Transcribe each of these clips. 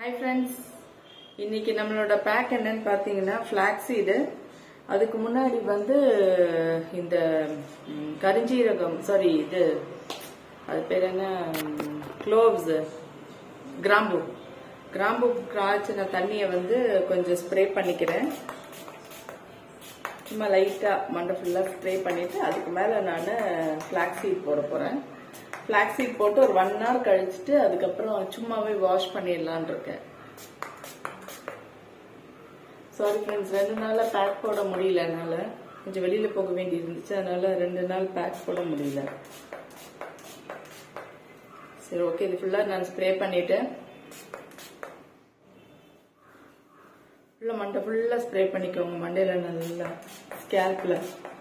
Hi friends இன்னைக்கு நம்மளோட back என்னன்னு பார்த்தீங்கன்னா ஃப்ளாக்ஸீடு அதுக்கு முன்னாடி வந்து இந்த ம், கருஞ்சீரகம் சாரி இது அது பேர் என்ன க்ளோவ்ஸ் கிராம்பு கிராம்பு காய்ச்சின தண்ணியை வந்து கொஞ்சம் ஸ்ப்ரே பண்ணிக்கிறேன் சும்மா லைட்டாக மண்டை ஃபுல்லாக ஸ்ப்ரே பண்ணிவிட்டு அதுக்கு மேலே நான் ஃப்ளாக்ஸீட் போட போகிறேன் ஃப்ளாக்ஸீட் போட்டு ஒரு ஒன் ஹவர் கழிச்சிட்டு அதுக்கப்புறம் சும்மாவே வாஷ் பண்ணிடலான் இருக்கேன் சாரி ஃப்ரெண்ட்ஸ் ரெண்டு நாளாக பேக் போட முடியல என்னால் கொஞ்சம் வெளியில் போக வேண்டி இருந்துச்சு அதனால ரெண்டு நாள் பேக் போட முடியல சரி ஓகே இது ஃபுல்லாக நான் ஸ்ப்ரே பண்ணிட்டேன் ஃபுல்லாக மண்டை ஃபுல்லாக ஸ்ப்ரே பண்ணிக்கோங்க மண்டையில் நல்லா ஸ்கேல்பில்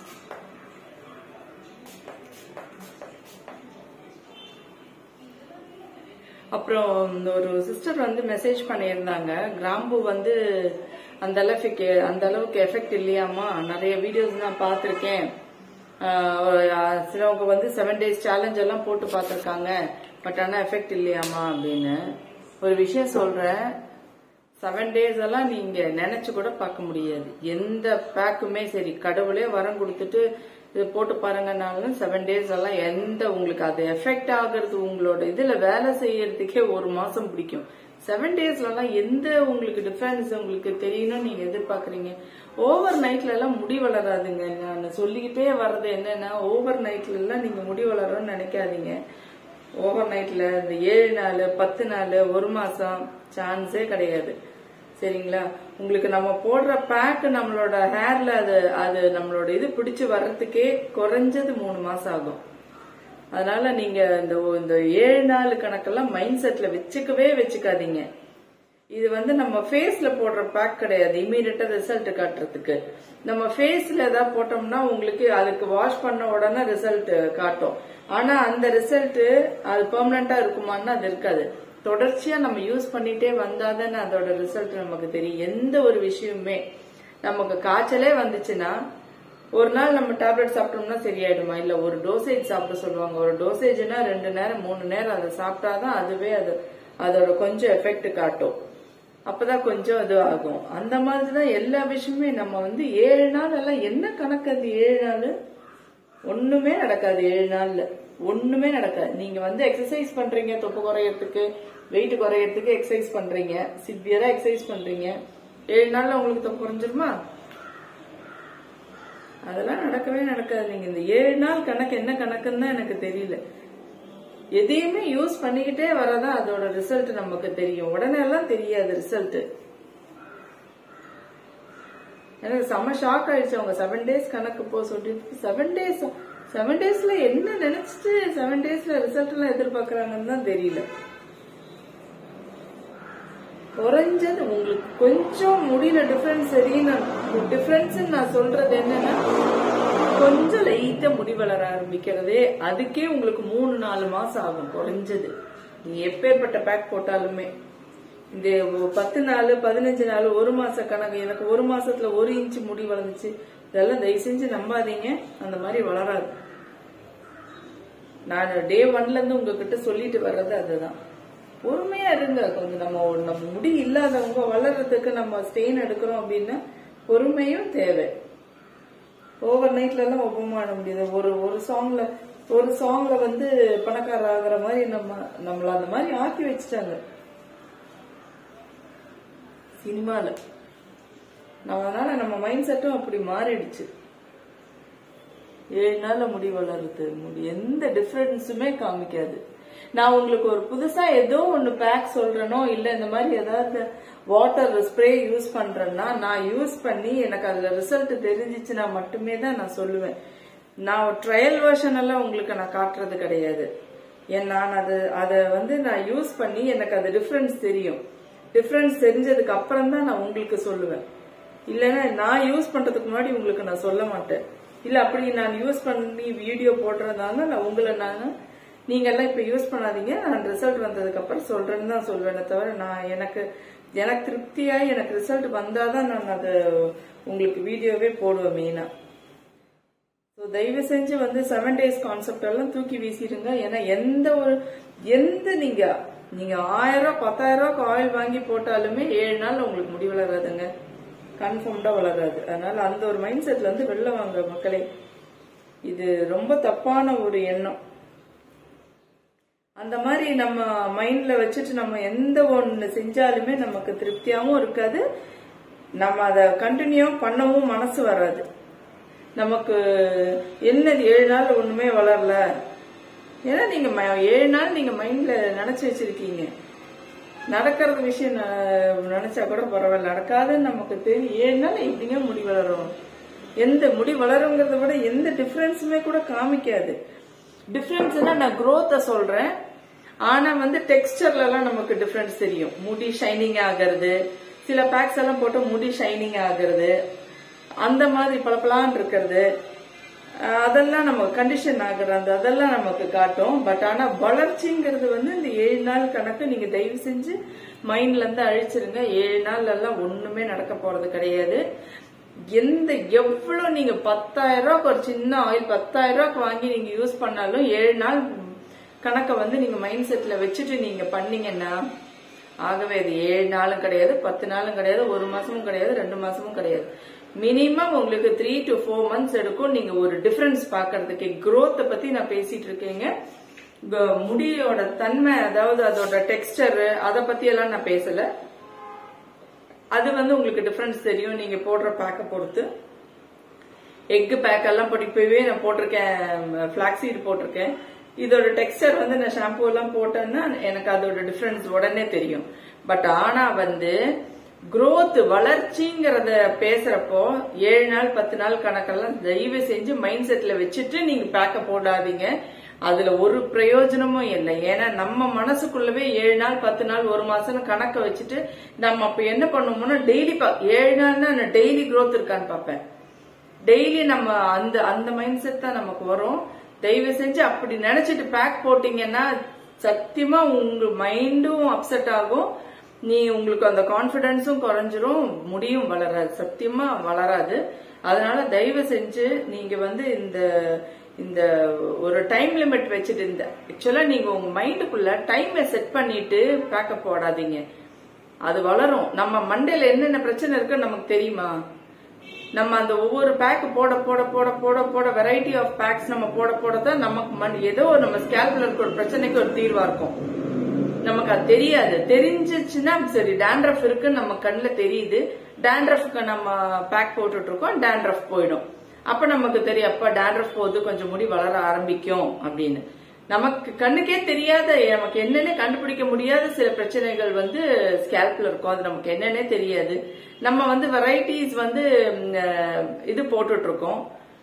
அப்புறம் இந்த ஒரு சிஸ்டர் வந்து மெசேஜ் பண்ணியிருந்தாங்க கிராம்பு வந்து அந்த அளவுக்கு அந்த அளவுக்கு எஃபெக்ட் இல்லையாமா நிறைய வீடியோஸ் நான் பார்த்துருக்கேன் ஆஹ் சிலவங்க வந்து செவன் டேஸ் சேலஞ்ச் எல்லாம் போட்டு பார்த்துருக்காங்க பட் ஆனால் எஃபெக்ட் இல்லையாமா அப்படின்னு ஒரு விஷயம் சொல்றேன் செவன் டேஸ் எல்லாம் நீங்க நினைச்சு கூட பார்க்க முடியாது எந்த பேக்குமே சரி கடவுளே வரம் கொடுத்துட்டு இது போட்டு பாருங்கனாலும் செவன் டேஸ் எல்லாம் எந்த உங்களுக்கு அது எஃபெக்ட் ஆகுறது உங்களோட இதுல வேலை செய்யறதுக்கே ஒரு மாசம் பிடிக்கும் செவன் டேஸ்ல எல்லாம் எந்த உங்களுக்கு டிஃபரன்ஸ் உங்களுக்கு தெரியணும்னு நீங்க எதிர்பார்க்கறீங்க ஓவர் நைட்ல எல்லாம் முடி வளராதுங்க நான் சொல்லிக்கிட்டே வர்றது என்னன்னா ஓவர் நைட்ல எல்லாம் நீங்க முடி வளரும்னு நினைக்காதீங்க ஓவர் நைட்ல இந்த ஏழு நாள் பத்து நாள் ஒரு மாசம் சான்ஸே கிடையாது சரிங்களா உங்களுக்கு நம்ம போடுற பேக் நம்மளோட ஹேர்ல அது அது நம்மளோட இது பிடிச்சு வர்றதுக்கே குறைஞ்சது மூணு மாசம் ஆகும் அதனால நீங்க இந்த இந்த ஏழு நாள் கணக்கெல்லாம் மைண்ட் செட்ல வச்சுக்கவே வச்சுக்காதீங்க இது வந்து நம்ம ஃபேஸ்ல போடுற பேக் கிடையாது இமீடியட்டா ரிசல்ட் காட்டுறதுக்கு நம்ம ஃபேஸ்ல ஏதாவது போட்டோம்னா உங்களுக்கு அதுக்கு வாஷ் பண்ண உடனே ரிசல்ட் காட்டும் ஆனா அந்த ரிசல்ட் அது பெர்மனண்டா இருக்குமான்னா அது இருக்காது தொடர்ச்சியா நம்ம யூஸ் பண்ணிட்டே வந்தாதானே அதோட ரிசல்ட் நமக்கு தெரியும் எந்த ஒரு விஷயமுமே நமக்கு காய்ச்சலே வந்துச்சுன்னா ஒரு நாள் நம்ம டேப்லெட் சாப்பிட்டோம்னா சரியாயிடுமா இல்ல ஒரு டோசேஜ் சாப்பிட சொல்லுவாங்க ஒரு டோசேஜ்னா ரெண்டு நேரம் மூணு நேரம் அதை சாப்பிட்டாதான் அதுவே அது அதோட கொஞ்சம் எஃபெக்ட் காட்டும் அப்பதான் கொஞ்சம் இது ஆகும் அந்த மாதிரிதான் எல்லா விஷயமே நம்ம வந்து ஏழு நாள் எல்லாம் என்ன கணக்கு அது ஏழு நாள் ஒண்ணுமே நடக்காது ஏழு நாள்ல ஒண்ணுமே நடக்காது நீங்க வந்து எக்ஸசைஸ் பண்றீங்க தொப்பு குறையறதுக்கு வெயிட் குறையறதுக்கு எக்ஸசைஸ் பண்றீங்க சிவியரா எக்ஸசைஸ் பண்றீங்க ஏழு நாள்ல உங்களுக்கு தொப்பு குறைஞ்சிருமா அதெல்லாம் நடக்கவே நடக்காது நீங்க இந்த ஏழு நாள் கணக்கு என்ன கணக்குன்னு தான் எனக்கு தெரியல எதையுமே யூஸ் பண்ணிக்கிட்டே வரதான் அதோட ரிசல்ட் நமக்கு தெரியும் உடனே எல்லாம் தெரியாது ரிசல்ட் எனக்கு செம ஷாக் ஆயிடுச்சு அவங்க செவன் டேஸ் கணக்கு போ சொல்லிட்டு செவன் டேஸ் செவன் டேஸ்ல என்ன நினைச்சிட்டு செவன் டேஸ்ல ரிசல்ட் எல்லாம் எதிர்பார்க்கறாங்கன்னு தான் தெரியல குறைஞ்சது உங்களுக்கு கொஞ்சம் முடியல டிஃபரன்ஸ் சரி நான் டிஃபரன்ஸ் நான் சொல்றது என்னன்னா கொஞ்சம் லைட்டா முடி வளர ஆரம்பிக்கிறதே அதுக்கே உங்களுக்கு மூணு நாலு மாசம் ஆகும் குறைஞ்சது நீங்க எப்பேற்பட்ட பேக் போட்டாலுமே இந்த பத்து நாள் பதினஞ்சு நாள் ஒரு மாச கணக்கு எனக்கு ஒரு மாசத்துல ஒரு இன்ச்சு முடி வளர்ந்துச்சு இதெல்லாம் தயவு செஞ்சு நம்பாதீங்க அந்த மாதிரி வளராது நான் டே ஒன்ல இருந்து உங்ககிட்ட சொல்லிட்டு வர்றது அதுதான் பொறுமையா இருங்க கொஞ்சம் நம்ம நம்ம முடி இல்லாதவங்க வளர்றதுக்கு நம்ம ஸ்டெயின் எடுக்கிறோம் அப்படின்னா பொறுமையும் தேவை ஓவர் நைட்ல எல்லாம் ஒப்பம் பண்ண முடியாது ஒரு ஒரு சாங்ல ஒரு சாங்ல வந்து பணக்கார ஆகுற மாதிரி நம்ம நம்மள அந்த மாதிரி ஆக்கி வச்சுட்டாங்க சினிமால நம்ம அதனால நம்ம மைண்ட் செட்டும் அப்படி மாறிடுச்சு ஏழு நாள்ல முடி வளருது முடி எந்த டிஃபரன்ஸுமே காமிக்காது நான் உங்களுக்கு ஒரு புதுசா ஏதோ ஒன்னு பேக் சொல்றேனோ இல்ல இந்த மாதிரி ஏதாவது வாட்டர் ஸ்ப்ரே யூஸ் பண்றேன்னா நான் யூஸ் பண்ணி எனக்கு அதுல ரிசல்ட் தெரிஞ்சிச்சுன்னா மட்டுமே தான் நான் சொல்லுவேன் நான் ட்ரையல் வெர்ஷன் எல்லாம் உங்களுக்கு நான் காட்டுறது கிடையாது ஏன் நான் அது அதை வந்து நான் யூஸ் பண்ணி எனக்கு அது டிஃபரன்ஸ் தெரியும் டிஃபரன்ஸ் தெரிஞ்சதுக்கு அப்புறம் தான் நான் உங்களுக்கு சொல்லுவேன் இல்லைன்னா நான் யூஸ் பண்றதுக்கு முன்னாடி உங்களுக்கு நான் சொல்ல மாட்டேன் இல்ல அப்படி நான் யூஸ் பண்ணி வீடியோ போடுறதால நான் உங்களை நான் நீங்க எல்லாம் இப்ப யூஸ் பண்ணாதீங்க நான் ரிசல்ட் வந்ததுக்கு அப்புறம் சொல்றேன்னு தான் சொல்வேனே தவிர நான் எனக்கு எனக்கு திருப்தியாய் எனக்கு ரிசல்ட் வந்தாதான் நான் அதை உங்களுக்கு வீடியோவே போடுவேன் மெயினா ஸோ தயவு செஞ்சு வந்து செவன் டேஸ் கான்செப்ட் எல்லாம் தூக்கி வீசிடுங்க ஏன்னா எந்த ஒரு எந்த நீங்க நீங்க ஆயிரம் ரூபாய் பத்தாயிரம் ரூபாய்க்கு ஆயில் வாங்கி போட்டாலுமே ஏழு நாள் உங்களுக்கு முடி வளராதுங்க கன்ஃபார்ம்டா வளராது அதனால அந்த ஒரு மைண்ட் செட்ல இருந்து வெளில வாங்க மக்களே இது ரொம்ப தப்பான ஒரு எண்ணம் அந்த மாதிரி நம்ம மைண்ட்ல வச்சுட்டு நம்ம எந்த ஒண்ணு செஞ்சாலுமே நமக்கு திருப்தியாவும் இருக்காது நம்ம அதை கண்டினியூ பண்ணவும் மனசு வராது நமக்கு என்னது ஏழு நாள் ஒண்ணுமே வளரல ஏன்னா நீங்க ம- ஏழு நாள் நீங்க மைண்ட்ல நினைச்சு வச்சிருக்கீங்க நடக்கிறது விஷயம் ந- நினைச்சா கூட பரவாயில்ல நடக்காதுன்னு நமக்கு தெரியும் ஏழு நாள் எப்படிங்க முடி வளரும் எந்த முடி வளருங்கிறத விட எந்த டிஃபரன்ஸுமே கூட காமிக்காது டிஃபரன்ஸ்னா நான் growth-அ சொல்றேன் ஆனா வந்து டெக்ஸ்டர்ல எல்லாம் நமக்கு டிஃபரன்ஸ் தெரியும் முடி ஷைனிங் ஆகிறது சில பேக்ஸ் எல்லாம் போட்டு முடி ஷைனிங் ஆகிறது அந்த மாதிரி பளபளான்னு இருக்கிறது அஹ் அதெல்லாம் நம்ம கண்டிஷன் ஆகுற அந்த அதெல்லாம் நமக்கு காட்டும் பட் ஆனா வளர்ச்சிங்கிறது வந்து இந்த ஏழு நாள் கணக்கு நீங்க தயவு செஞ்சு மைண்ட்ல இருந்து அழிச்சிருங்க ஏழு நாள் எல்லாம் ஒண்ணுமே நடக்க போறது கிடையாது எந்த எவ்வளவு நீங்க பத்தாயிரம் ரூபாய்க்கு ஒரு சின்ன ஆயில் பத்தாயிரம் ரூபாய்க்கு வாங்கி நீங்க யூஸ் பண்ணாலும் ஏழு நாள் கணக்கை வந்து நீங்க மைண்ட் செட்ல வச்சுட்டு நீங்க பண்ணீங்கன்னா ஆகவே அது ஏழு நாளும் கிடையாது பத்து நாளும் கிடையாது ஒரு மாசமும் கிடையாது ரெண்டு மாசமும் கிடையாது மினிமம் உங்களுக்கு த்ரீ டு ஃபோர் மந்த்ஸ் எடுக்கும் நீங்க ஒரு டிஃபரன்ஸ் பாக்குறதுக்கு growth பத்தி நான் பேசிட்டு இருக்கேங்க க- முடியோட தன்மை அதாவது அதோட டெக்ஸ்டர் அதை பத்தி எல்லாம் நான் பேசல அது வந்து உங்களுக்கு டிஃபரன்ஸ் தெரியும் நீங்க போடுற பேக்கை பொறுத்து எக் பேக் எல்லாம் போட்டு இப்பவே நான் போட்டிருக்கேன் ஃபிளாக்ஸீட் போட்டிருக்கேன் இதோட டெக்ஸ்டர் வந்து நான் ஷாம்பு எல்லாம் போட்டேன்னா எனக்கு அதோட டிஃபரன்ஸ் உடனே தெரியும் பட் ஆனா வந்து growth வளர்ச்சிங்கிறத பேசுறப்போ ஏழு நாள் பத்து நாள் கணக்கெல்லாம் தயவு செஞ்சு மைண்ட் செட்ல வச்சுட்டு நீங்க பேக்க போடாதீங்க அதுல ஒரு பிரயோஜனமும் இல்லை ஏன்னா நம்ம மனசுக்குள்ளவே ஏழு நாள் பத்து நாள் ஒரு மாசம் கணக்க வச்சுட்டு நம்ம அப்ப என்ன பண்ணுவோம்னா டெய்லி ஏழு நாள்னா டெய்லி growth இருக்கான்னு பார்ப்பேன் டெய்லி நம்ம அந்த அந்த மைண்ட் செட் தான் நமக்கு வரும் தயவு செஞ்சு அப்படி நினைச்சிட்டு பேக் போட்டீங்கன்னா சத்தியமா உங்க மைண்டும் அப்செட் ஆகும் நீ உங்களுக்கு அந்த கான்பிடன்ஸும் குறைஞ்சிரும் முடியும் வளராது சத்தியமா வளராது அதனால தயவு செஞ்சு நீங்க வந்து இந்த இந்த ஒரு டைம் லிமிட் வச்சுட்டு இந்த ஆக்சுவலா நீங்க உங்க மைண்டுக்குள்ள டைமை செட் பண்ணிட்டு பேக்கப் போடாதீங்க அது வளரும் நம்ம மண்டையில என்னென்ன பிரச்சனை இருக்குன்னு நமக்கு தெரியுமா நம்ம அந்த ஒவ்வொரு பேக் போட போட போட போட போட வெரைட்டி ஆஃப் பேக்ஸ் நம்ம போட போட தான் நமக்கு மண் ஏதோ நம்ம ஸ்கேல்ப்ல இருக்க ஒரு பிரச்சனைக்கு ஒரு தீர்வா இருக்கும் நமக்கு அது தெரியாது தெரிஞ்சிச்சுன்னா சரி டேண்ட்ரஃப் இருக்குன்னு நம்ம கண்ணுல தெரியுது டேண்ட்ரஃப்க்கு நம்ம பேக் போட்டுட்டு இருக்கோம் டேண்ட்ரஃப் போயிடும் அப்ப நமக்கு தெரியும் அப்ப டேண்ட்ரஃப் போகுது கொஞ்சம் முடி வளர ஆரம்பிக்கும் அப்படின்னு நமக்கு கண்ணுக்கே தெரியாத நமக்கு என்னன்னே கண்டுபிடிக்க முடியாத சில பிரச்சனைகள் வந்து ஸ்கேல்ப்ல இருக்கும் அது நமக்கு என்னன்னே தெரியாது நம்ம வந்து வெரைட்டிஸ் வந்து ம், அஹ், இது போட்டுட்டு இருக்கோம்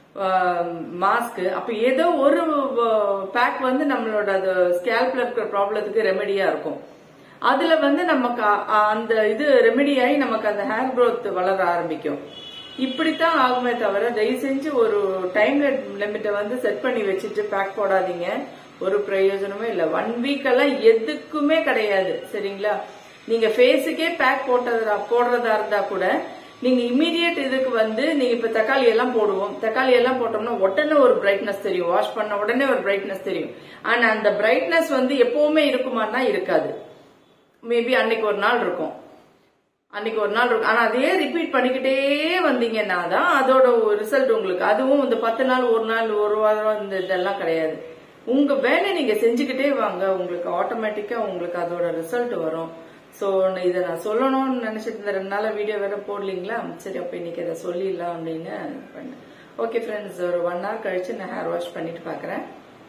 மாஸ்க் அப்ப ஏதோ ஒரு பேக் வந்து நம்மளோட அது ஸ்கேல்ப்ல இருக்கிற ப்ராப்ளத்துக்கு ரெமெடியா இருக்கும் அதுல வந்து நமக்கு அ- அ- அந்த இது ரெமெடி ஆகி நமக்கு அந்த ஹேர் growth வளர ஆரம்பிக்கும் இப்படித்தான் ஆகுமே தவிர தயவு செஞ்சு ஒரு டைம் லிமிட்டை வந்து செட் பண்ணி வச்சுட்டு பேக் போடாதீங்க ஒரு பிரயோஜனமே இல்ல ஒன் வீக் எல்லாம் எதுக்குமே கிடையாது சரிங்களா நீங்க ஃபேஸுக்கே பேக் போட்டதா போடுறதா இருந்தா கூட நீங்க இமீடியட் இதுக்கு வந்து நீங்க இப்ப தக்காளி எல்லாம் போடுவோம் தக்காளி எல்லாம் போட்டோம்னா உடனே ஒரு பிரைட்னஸ் தெரியும் வாஷ் பண்ண உடனே ஒரு பிரைட்னஸ் தெரியும் ஆனா அந்த பிரைட்னஸ் வந்து எப்பவுமே இருக்குமான்னா இருக்காது மேபி அன்னைக்கு ஒரு நாள் இருக்கும் அன்னைக்கு ஒரு நாள் இருக்கும் ஆனா அதே ரிப்பீட் பண்ணிக்கிட்டே வந்தீங்கன்னா தான் அதோட ரிசல்ட் உங்களுக்கு அதுவும் இந்த பத்து நாள் ஒரு நாள் ஒரு வாரம் இந்த இதெல்லாம் கிடையாது உங்க வேலை நீங்க செஞ்சுக்கிட்டே வாங்க உங்களுக்கு ஆட்டோமேட்டிக்கா உங்களுக்கு அதோட ரிசல்ட் வரும் சோ இதை நான் சொல்லணும்னு நினைச்சிட்டு இந்த ரெண்டு நாளா வீடியோ வேற போடலீங்களா சரி அப்ப இன்னைக்கு இதை சொல்லிடலாம் அப்படின்னு பண்ணேன் ஓகே ஃப்ரெண்ட்ஸ் ஒரு ஒன் ஹவர் கழிச்சு நான் ஹேர் வாஷ் பண்ணிட்டு பாக்குறேன்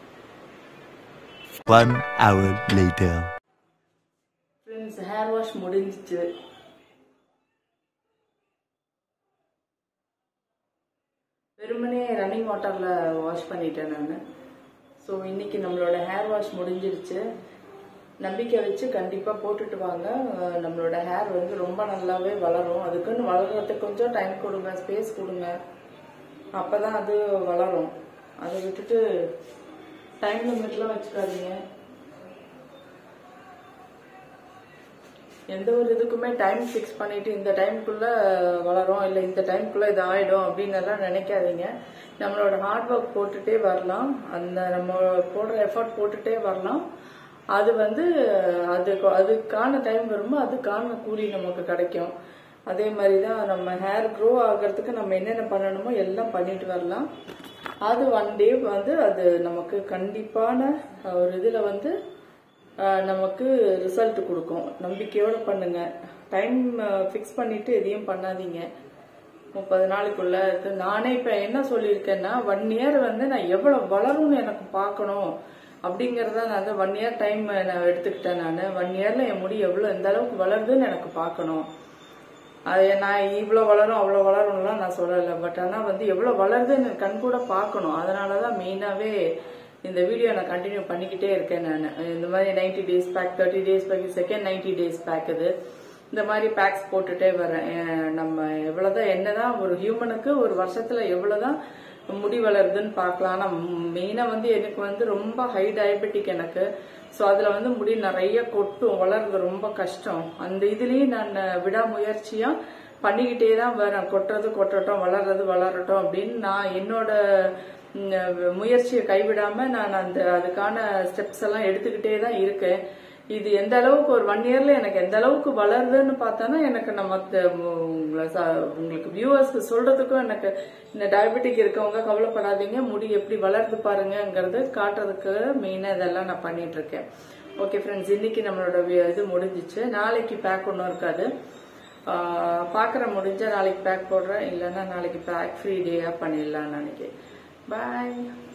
One hour later. Friends hair wash முடிஞ்சிச்சு வெறுமனே ரன்னிங் வாட்டர்ல வாஷ் பண்ணிட்டேன் நான் ஸோ இன்னைக்கு நம்மளோட ஹேர் வாஷ் முடிஞ்சிருச்சு நம்பிக்கை வச்சு கண்டிப்பா போட்டுட்டு வாங்க அஹ் நம்மளோட ஹேர் வந்து ரொம்ப நல்லாவே வளரும் அதுக்குன்னு வளர்றதுக்கு கொஞ்சம் டைம் கொடுங்க ஸ்பேஸ் கொடுங்க அப்பதான் அது வளரும் அதை விட்டுட்டு டைம் லிமிட்லாம் வச்சுக்காதீங்க எந்த ஒரு இதுக்குமே டைம் ஃபிக்ஸ் பண்ணிட்டு இந்த டைம்குள்ள வளரும் இல்லை இந்த டைம்குள்ள இது ஆயிடும் அப்படின்னு எல்லாம் நினைக்காதீங்க நம்மளோட ஹார்ட் ஒர்க் போட்டுட்டே வரலாம் அந்த நம்ம போடுற எஃபர்ட் போட்டுட்டே வரலாம் அது வந்து அது அதுக்கான டைம் வரும்போது அதுக்கான கூலி நமக்கு கிடைக்கும் அதே மாதிரி தான் நம்ம ஹேர் க்ரோ ஆகிறதுக்கு நம்ம என்னென்ன பண்ணணுமோ எல்லாம் பண்ணிட்டு வரலாம் அது ஒன் டே வந்து அது நமக்கு கண்டிப்பான ஒரு இதில் வந்து ஆஹ், நமக்கு ரிசல்ட் கொடுக்கும் நம்பிக்கையோட பண்ணுங்க டைம் ஃபிக்ஸ் பண்ணிட்டு எதையும் பண்ணாதீங்க முப்பது நாளுக்குள்ள இருக்கு நானே இப்ப என்ன சொல்லியிருக்கேன்னா ஒன் இயர் வந்து நான் எவ்வளவு வளரும்னு எனக்கு பார்க்கணும் அப்படிங்கறத நான் வந்து ஒன் இயர் டைம் நான் எடுத்துக்கிட்டேன் நான் ஒன் இயர்ல என் முடி எவ்வளவு எந்த அளவுக்கு வளருதுன்னு எனக்கு பார்க்கணும் அது நான் இவ்வளோ வளரும் அவ்வளோ வளரும்லாம் நான் சொல்லலை பட் ஆனால் வந்து எவ்வளோ வளருதுன்னு எனக்கு கண் கூட பார்க்கணும் அதனால தான் மெயினாகவே இந்த வீடியோ நான் கண்டினியூ பண்ணிக்கிட்டே இருக்கேன் நான் இந்த மாதிரி ninety days back thirty days back second ninety days back இது இந்த மாதிரி பேக்ஸ் போட்டுட்டே வரேன் அஹ் நம்ம எவ்வளவுதான் என்னதான் ஒரு ஹியூமனுக்கு ஒரு வருஷத்துல எவ்வளவுதான் முடி வளருதுன்னு பார்க்கலாம் ஆனா மெயினா வந்து எனக்கு வந்து ரொம்ப ஹை டயபெட்டிக் எனக்கு ஸோ அதுல வந்து முடி நிறைய கொட்டும் வளர்றது ரொம்ப கஷ்டம் அந்த இதுலயும் நான் விடாமுயற்சியா பண்ணிக்கிட்டே தான் வரேன் கொட்டுறது கொட்டட்டும் வளர்றது வளரட்டும் அப்படின்னு நான் என்னோட ம், முயற்சியை கைவிடாம நான் அந்த அதுக்கான ஸ்டெப்ஸ் எல்லாம் எடுத்துக்கிட்டே தான் இருக்கேன் இது எந்த அளவுக்கு ஒரு ஒன் இயர்ல எனக்கு எந்த அளவுக்கு வளருதுன்னு பார்த்தானா எனக்கு நம்ம த- உங்களை ச- உங்களுக்கு வியூவர்ஸ்க்கு சொல்றதுக்கும் எனக்கு இந்த டயபெட்டிக் இருக்கவங்க கவலைப்படாதீங்க முடி எப்படி வளருது பாருங்கங்கிறது காட்டுறதுக்கு மெயினா இதெல்லாம் நான் பண்ணிட்டு இருக்கேன் ஓகே ஃப்ரெண்ட்ஸ் இன்னைக்கு நம்மளோட வி- இது முடிஞ்சிச்சு நாளைக்கு பேக் ஒன்றும் இருக்காது பார்க்குற முடிஞ்சா நாளைக்கு பேக் போடுறேன் இல்லைன்னா நாளைக்கு பேக் ஃப்ரீ டேயாக பண்ணிடலாம்னு நினைக்கிறேன் பாய்